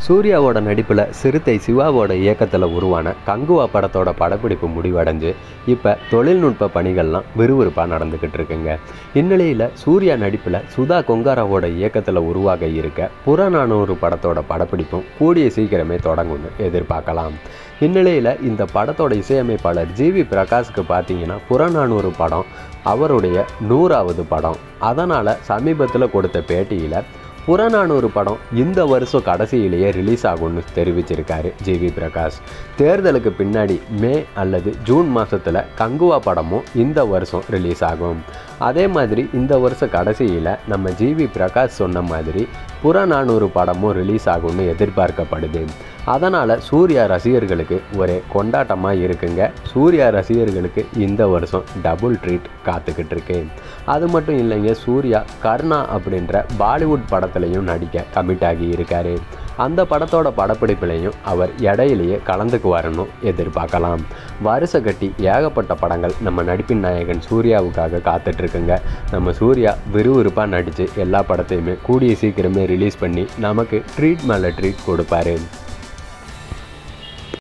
சூர்யாவோட நடிப்பில் சிறுத்தை சிவாவோட இயக்கத்தில் உருவான கங்குவா படத்தோட படப்பிடிப்பு முடிவடைஞ்சு இப்போ தொழில்நுட்ப பணிகள்லாம் விறுவிறுப்பாக நடந்துக்கிட்டு இருக்குங்க இந்நிலையில் சூர்யா நடிப்பில் சுதா கொங்காராவோட இயக்கத்தில் உருவாக இருக்க புறநானூறு படத்தோட படப்பிடிப்பும் கூடிய சீக்கிரமே தொடங்கும்னு எதிர்பார்க்கலாம் இந்நிலையில் இந்த படத்தோட இசையமைப்பாளர் ஜிவி பிரகாஷ்க்கு பார்த்தீங்கன்னா புறநானூறு படம் அவருடைய நூறாவது படம் அதனால் சமீபத்தில் கொடுத்த பேட்டியில் புறநானூறு படம் இந்த வருஷம் கடைசியிலேயே ரிலீஸ் ஆகும்னு தெரிவிச்சிருக்காரு ஜிவி பிரகாஷ் தேர்தலுக்கு பின்னாடி மே அல்லது ஜூன் மாதத்தில் கங்குவா படமும் இந்த வருஷம் ரிலீஸ் ஆகும் அதே மாதிரி இந்த வருஷம் கடைசியில் நம்ம ஜிவி பிரகாஷ் சொன்ன மாதிரி புறநானூறு படமும் ரிலீஸ் ஆகும்னு எதிர்பார்க்கப்படுது அதனால் சூர்யா ரசிகர்களுக்கு ஒரே கொண்டாட்டமாக இருக்குங்க சூர்யா ரசிகர்களுக்கு இந்த வருஷம் டபுள் ட்ரீட் காத்துக்கிட்டு இருக்கு அது மட்டும் இல்லைங்க சூர்யா கர்ணா அப்படின்ற பாலிவுட் படத்துலையும் நடிக்க கமிட் ஆகி இருக்காரு அந்த படத்தோட படப்பிடிப்புலையும் அவர் இடையிலேயே கலந்துக்குவாருன்னு எதிர்பார்க்கலாம் வருஷ கட்டி ஏகப்பட்ட படங்கள் நம்ம நடிப்பின் நாயகன் சூர்யாவுக்காக காத்துட்ருக்குங்க நம்ம சூர்யா விறுவிறுப்பாக நடித்து எல்லா படத்தையுமே கூடிய சீக்கிரமே ரிலீஸ் பண்ணி நமக்கு ட்ரீட் மேலே ட்ரீட் கொடுப்பாரு